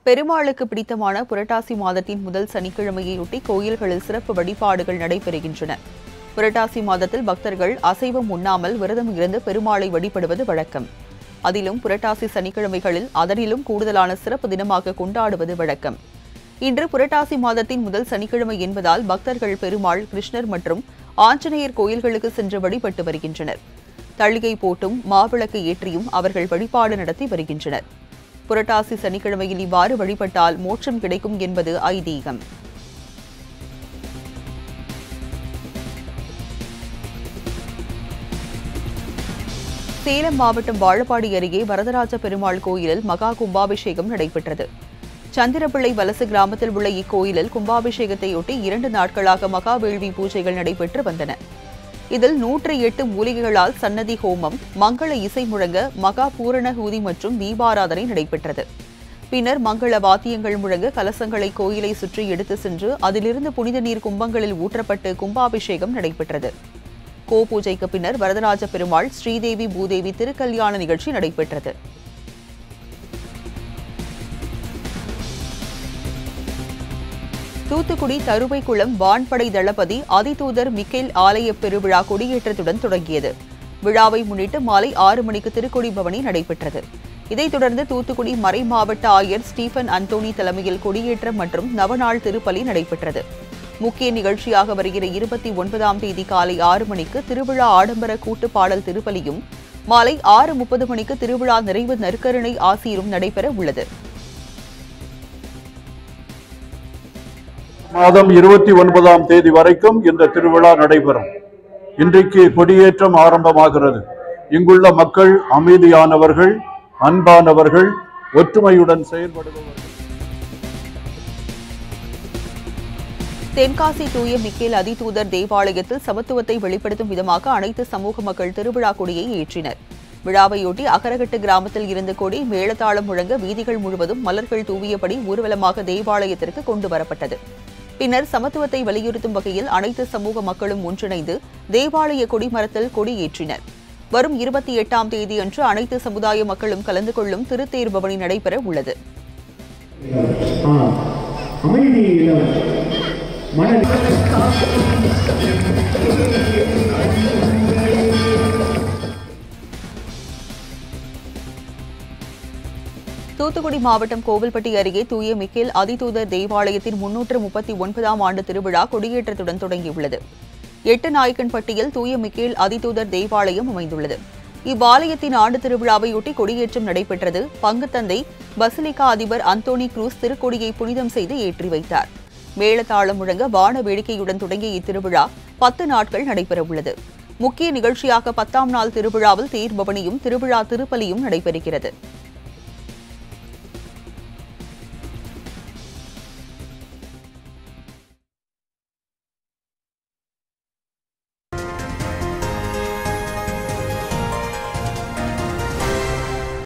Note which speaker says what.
Speaker 1: பெருமாளுக்கு பிடித்தமான புரட்டாசி மாதத்தின் முதல் சனிக்கிழமையொட்டி கோயில்களில் சிறப்பு வழிபாடுகள் நடைபெறுகின்றன புரட்டாசி மாதத்தில் பக்தர்கள் அசைவம் உண்ணாமல் விரதம் இருந்து பெருமாளை வழிபடுவது வழக்கம் அதிலும் புரட்டாசி சனிக்கிழமைகளில் அதனிலும் கூடுதலான சிறப்பு தினமாக கொண்டாடுவது வழக்கம் இன்று புரட்டாசி மாதத்தின் முதல் சனிக்கிழமை என்பதால் பக்தர்கள் பெருமாள் கிருஷ்ணர் மற்றும் ஆஞ்சநேயர் கோயில்களுக்கு சென்று வழிபட்டு வருகின்றனர் தளிகை போட்டும் மாவிளக்கு ஏற்றியும் அவர்கள் வழிபாடு நடத்தி வருகின்றனர் புரட்டாசி சனிக்கிழமையில் இவ்வாறு வழிபட்டால் மோட்சம் கிடைக்கும் என்பது ஐதீகம் சேலம் மாவட்டம் வாழப்பாடி அருகே வரதராஜ பெருமாள் கோயிலில் மகா கும்பாபிஷேகம் நடைபெற்றது சந்திரப்பிள்ளை வலசு கிராமத்தில் உள்ள இக்கோயிலில் கும்பாபிஷேகத்தையொட்டி இரண்டு நாட்களாக மகா வேள்வி பூஜைகள் நடைபெற்று வந்தன இதில் நூற்றி எட்டு மூலிகைகளால் சன்னதி ஹோமம் மங்கள இசை முழங்க மகா பூரண ஹூதி மற்றும் தீபாராதனை நடைபெற்றது பின்னர் மங்கள வாத்தியங்கள் முழங்க கலசங்களை கோயிலை சுற்றி எடுத்து சென்று அதிலிருந்து புனித நீர் கும்பங்களில் ஊற்றப்பட்டு கும்பாபிஷேகம் நடைபெற்றது கோ பூஜைக்கு பின்னர் வரதராஜ பெருமாள் ஸ்ரீதேவி பூதேவி திருக்கல்யாண நிகழ்ச்சி நடைபெற்றது தூத்துக்குடி தருவைக்குளம் வான்படை தளபதி அதிதூதர் மிக்கேல் ஆலய பெருவிழா கொடியேற்றத்துடன் தொடங்கியது விழாவை முன்னிட்டு மாலை ஆறு மணிக்கு திருக்கொடி பவனி நடைபெற்றது இதைத் தொடர்ந்து தூத்துக்குடி மறை மாவட்ட ஆயர் ஸ்டீபன் அந்தோனி தலைமையில் கொடியேற்றம் மற்றும் நவநாள் திருப்பலி நடைபெற்றது முக்கிய நிகழ்ச்சியாக வருகிற இருபத்தி ஒன்பதாம் தேதி காலை ஆறு மணிக்கு திருவிழா ஆடம்பர கூட்டு பாடல் திருப்பலியும் மாலை ஆறு முப்பது மணிக்கு திருவிழா நிறைவு நற்கருணை ஆசீரும் நடைபெற உள்ளது
Speaker 2: மாதம் இருபத்தி ஒன்பதாம் தேதி வரைக்கும் இந்த திருவிழா நடைபெறும் இன்றைக்கு கொடியேற்றம் ஆரம்பமாகிறது இங்குள்ள மக்கள் அமைதியானவர்கள் அன்பானவர்கள் ஒற்றுமையுடன் செயல்படுபவர்கள்
Speaker 1: தென்காசி தூய மிக்கேல் அதிதூதர் தேவாலயத்தில் சமத்துவத்தை வெளிப்படுத்தும் விதமாக அனைத்து சமூக மக்கள் திருவிழா கொடியை ஏற்றினர் விழாவையொட்டி அகரகட்டு கிராமத்தில் இருந்த கொடி மேளதாளம் முழங்க வீதிகள் முழுவதும் மலர்கள் தூவியபடி ஊர்வலமாக தேவாலயத்திற்கு கொண்டு வரப்பட்டது பின்னர் சமத்துவத்தை வலியுறுத்தும் வகையில் அனைத்து சமூக மக்களும் ஒன்றிணைந்து தேவாலய கொடிமரத்தில் கொடி ஏற்றினர் வரும் இருபத்தி எட்டாம் தேதியன்று அனைத்து சமுதாய மக்களும் கலந்து கொள்ளும் திருத்தேர் பவனி நடைபெற உள்ளது
Speaker 3: ஆ அமைதியிலும் மன
Speaker 1: தூத்துக்குடி மாவட்டம் கோவில்பட்டி அருகே தூய மிக்கேல் அதிதூதர் தேவாலயத்தின் முன்னூற்று முப்பத்தி ஒன்பதாம் ஆண்டு திருவிழா கொடியேற்றத்துடன் தொடங்கியுள்ளது எட்டு நாயக்கன்பட்டியில் தூய மிக்கேல் அதிதூதர் தேவாலயம் அமைந்துள்ளது இவ்வாலயத்தின் ஆண்டு திருவிழாவையொட்டி கொடியேற்றம் நடைபெற்றது பங்குத்தந்தை பசிலிகா அதிபர் அந்தோனி குரூஸ் திருக்கொடியை புனிதம் செய்து ஏற்றி வைத்தார் மேளதாளம் முழங்க வான வேடிக்கையுடன் தொடங்கிய இத்திருவிழா பத்து நாட்கள் நடைபெறவுள்ளது முக்கிய நிகழ்ச்சியாக பத்தாம் நாள் திருவிழாவில் தேர் பவனியும் திருவிழா திருப்பலியும் நடைபெறுகிறது